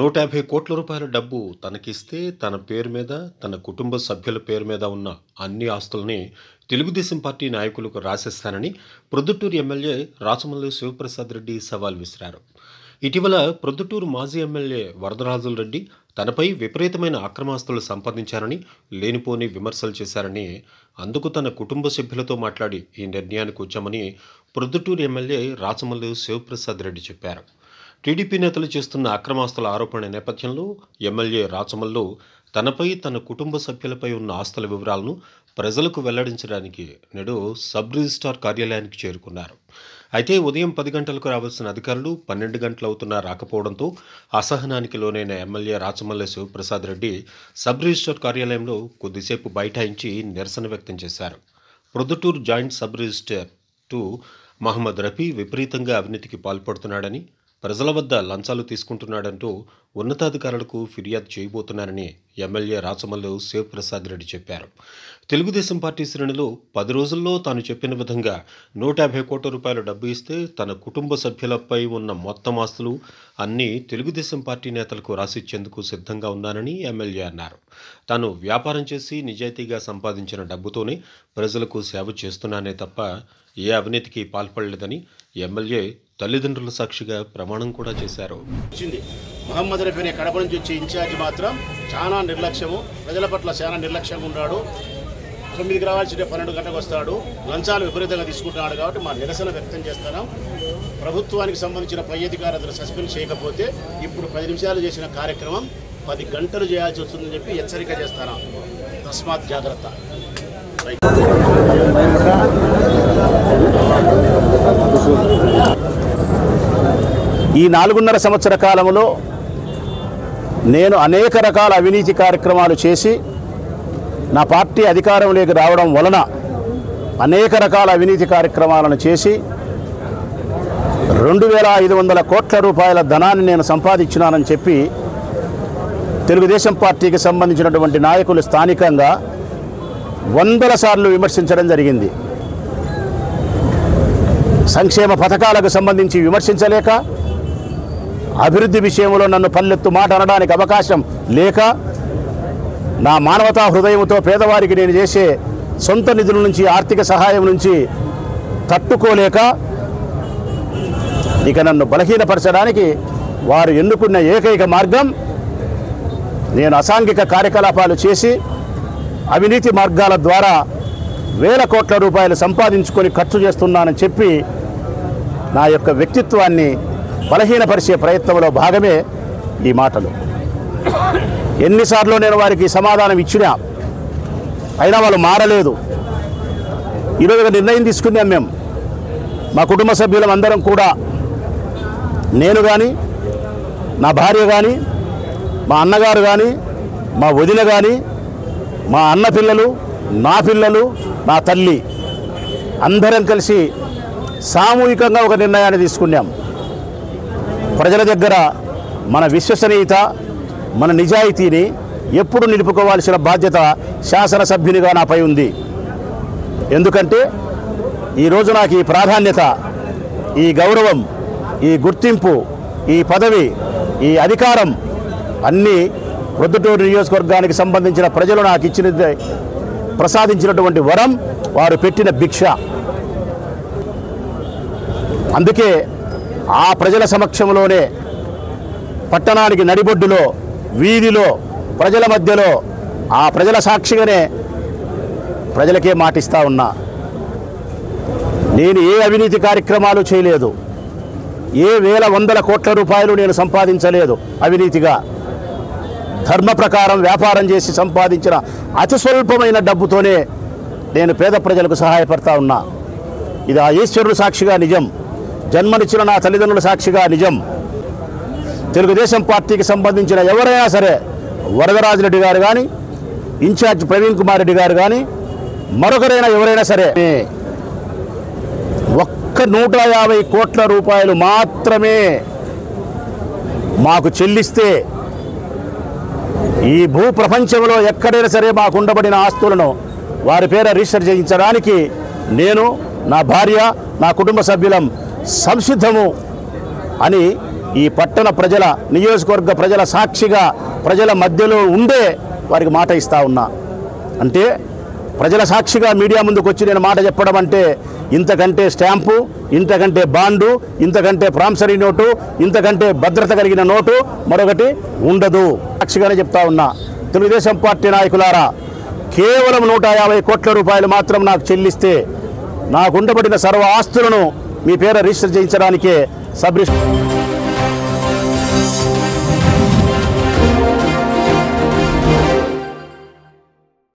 నూట యాభై కోట్ల రూపాయల డబ్బు తనకిస్తే తన పేరు మీద తన కుటుంబ సభ్యుల పేరు మీద ఉన్న అన్ని ఆస్తుల్ని తెలుగుదేశం పార్టీ నాయకులకు రాసేస్తానని ప్రొద్దుటూరు ఎమ్మెల్యే రాచమల్లి శివప్రసాద్ రెడ్డి సవాల్ విసిరారు ఇటీవల ప్రొద్దుటూరు మాజీ ఎమ్మెల్యే వరదరాజుల రెడ్డి తనపై విపరీతమైన అక్రమాస్తులు సంపాదించారని లేనిపోని విమర్శలు చేశారని అందుకు తన కుటుంబ సభ్యులతో మాట్లాడి ఈ నిర్ణయానికి వచ్చామని ప్రొద్దుటూరు ఎమ్మెల్యే రాచమల్లి శివప్రసాద్ రెడ్డి చెప్పారు టీడీపీ నేతలు చేస్తున్న అక్రమాస్తుల ఆరోపణ నేపథ్యంలో ఎమ్మెల్యే రాచమల్లు తనపై తన కుటుంబ సభ్యులపై ఉన్న ఆస్తుల వివరాలను ప్రజలకు వెల్లడించడానికి నేడు సబ్ రిజిస్ట్రార్ కార్యాలయానికి చేరుకున్నారు అయితే ఉదయం పది గంటలకు రావాల్సిన అధికారులు పన్నెండు గంటలవుతున్నా రాకపోవడంతో అసహనానికి లోనైన MLA Rachamalli Sivaprasad Reddy sub registrar కార్యాలయంలో కొద్దిసేపు బైఠాయించి నిరసన వ్యక్తం చేశారు ప్రొద్దుటూరు జాయింట్ సబ్ రిజిస్ట్రార్ టు మహమ్మద్ రఫీ విపరీతంగా అవినీతికి పాల్పడుతున్నాడని ప్రజల వద్ద లంచాలు తీసుకుంటున్నాడంటూ ఉన్నతాధికారులకు ఫిర్యాదు చేయబోతున్నారని ఎమ్మెల్యే రాచమల్లు శివప్రసాద్ రెడ్డి చెప్పారు తెలుగుదేశం పార్టీ శ్రేణులు పది రోజుల్లో తాను చెప్పిన విధంగా నూట యాభై కోట్ల రూపాయల డబ్బు ఇస్తే తన కుటుంబ సభ్యులపై ఉన్న మొత్తం ఆస్తులు అన్నీ తెలుగుదేశం పార్టీ నేతలకు రాసిచ్చేందుకు సిద్ధంగా ఉన్నానని ఎమ్మెల్యే అన్నారు తాను వ్యాపారం చేసి నిజాయితీగా సంపాదించిన డబ్బుతోనే ప్రజలకు సేవ చేస్తున్నానే తప్ప ఏ అవినీతికి పాల్పడలేదని ఎమ్మెల్యే తల్లిదండ్రుల సాక్షిగా ప్రమాణం కూడా చేశారు వచ్చింది మహమ్మద్ రఫీ అనే కడప నుంచి వచ్చే ఇన్ఛార్జి మాత్రం చాలా నిర్లక్ష్యము ప్రజల పట్ల చాలా నిర్లక్ష్యంగా ఉన్నాడు తొమ్మిదికి రావాల్సిన పన్నెండు గంటలకు వస్తాడు లంచాలు విపరీతంగా తీసుకుంటున్నాడు కాబట్టి మా నిరసన వ్యక్తం చేస్తున్నాం ప్రభుత్వానికి సంబంధించిన పై అధికారులు సస్పెండ్ చేయకపోతే ఇప్పుడు పది నిమిషాలు చేసిన కార్యక్రమం పది గంటలు చేయాల్సి వస్తుందని చెప్పి హెచ్చరిక చేస్తాను తస్మాత్ జాగ్రత్త ఈ నాలుగున్నర సంవత్సర కాలంలో నేను అనేక రకాల అవినీతి కార్యక్రమాలు చేసి నా పార్టీ అధికారంలోకి రావడం వలన అనేక రకాల అవినీతి కార్యక్రమాలను చేసి రెండు వేల ఐదు వందల కోట్ల రూపాయల ధనాన్ని నేను సంపాదించినానని చెప్పి తెలుగుదేశం పార్టీకి సంబంధించినటువంటి నాయకులు స్థానికంగా వందల సార్లు విమర్శించడం జరిగింది సంక్షేమ పథకాలకు సంబంధించి విమర్శించలేక అభివృద్ధి విషయంలో నన్ను పల్లెత్తు మాట అనడానికి అవకాశం లేక నా మానవతా హృదయంతో పేదవారికి నేను చేసే సొంత నిధుల నుంచి ఆర్థిక సహాయం నుంచి తట్టుకోలేక ఇక నన్ను బలహీనపరచడానికి వారు ఎన్నుకున్న ఏకైక మార్గం నేను అసాంఘిక కార్యకలాపాలు చేసి అవినీతి మార్గాల ద్వారా వేల కోట్ల రూపాయలు సంపాదించుకొని ఖర్చు చేస్తున్నానని చెప్పి నా యొక్క వ్యక్తిత్వాన్ని బలహీనపరిచే ప్రయత్నంలో భాగమే ఈ మాటలు ఎన్నిసార్లు నేను వారికి సమాధానం ఇచ్చినా అయినా వాళ్ళు మారలేదు ఈరోజు ఒక నిర్ణయం తీసుకున్నాం మేము మా కుటుంబ సభ్యులం అందరం కూడా నేను కానీ నా భార్య కానీ మా అన్నగారు కానీ మా వదిన కానీ మా అన్న పిల్లలు నా పిల్లలు నా తల్లి అందరం కలిసి సామూహికంగా ఒక నిర్ణయాన్ని తీసుకున్నాం ప్రజల దగ్గర మన విశ్వసనీయత మన నిజాయితీని ఎప్పుడు నిలుపుకోవాల్సిన బాధ్యత శాసనసభ్యునిగా నాపై ఉంది ఎందుకంటే ఈరోజు నాకు ఈ ప్రాధాన్యత ఈ గౌరవం ఈ గుర్తింపు ఈ పదవి ఈ అధికారం అన్నీ ప్రొద్దుటూరు నియోజకవర్గానికి సంబంధించిన ప్రజలు నాకు ఇచ్చిన ప్రసాదించినటువంటి వరం వారు పెట్టిన భిక్ష అందుకే ఆ ప్రజల సమక్షంలోనే పట్టణానికి నడిబొడ్డులో వీధిలో ప్రజల మధ్యలో ఆ ప్రజల సాక్షిగానే ప్రజలకే మాటిస్తా ఉన్నా నేను ఏ అవినీతి కార్యక్రమాలు చేయలేదు ఏ వేల వందల కోట్ల రూపాయలు నేను సంపాదించలేదు అవినీతిగా ధర్మ ప్రకారం వ్యాపారం చేసి సంపాదించిన అతి స్వల్పమైన డబ్బుతోనే నేను పేద ప్రజలకు సహాయపడతా ఉన్నా ఇది ఆ ఈశ్వరుడు సాక్షిగా నిజం జన్మనిచ్చిన నా తల్లిదండ్రుల సాక్షిగా నిజం తెలుగుదేశం పార్టీకి సంబంధించిన ఎవరైనా సరే వరదరాజరెడ్డి గారు కానీ ఇన్ఛార్జ్ ప్రవీణ్ కుమార్ రెడ్డి గారు కానీ మరొకరైనా ఎవరైనా సరే ఒక్క నూట యాభై కోట్ల రూపాయలు మాత్రమే మాకు చెల్లిస్తే ఈ భూ ప్రపంచంలో ఎక్కడైనా సరే మాకు ఉండబడిన ఆస్తులను వారి పేర రిజిస్టర్ చేయించడానికి నేను నా భార్య నా కుటుంబ సభ్యులం సంసిద్ధము అని ఈ పట్టణ ప్రజల నియోజకవర్గ ప్రజల సాక్షిగా ప్రజల మధ్యలో ఉండే వారికి మాట ఇస్తా ఉన్నా అంటే ప్రజల సాక్షిగా మీడియా ముందుకు వచ్చి నేను మాట చెప్పడం అంటే ఇంతకంటే స్టాంపు ఇంతకంటే బాండు ఇంతకంటే ప్రామిసరీ నోటు ఇంతకంటే భద్రత కలిగిన నోటు మరొకటి ఉండదు సాక్షిగానే చెప్తా ఉన్నా తెలుగుదేశం పార్టీ నాయకులారా కేవలం నూట యాభై కోట్ల రూపాయలు మాత్రం నాకు చెల్లిస్తే నాకు ఉండబడిన సర్వ ఆస్తులను మీ పేర రిజిస్టర్ చేయించడానికే సబ్ రిజిస్టర్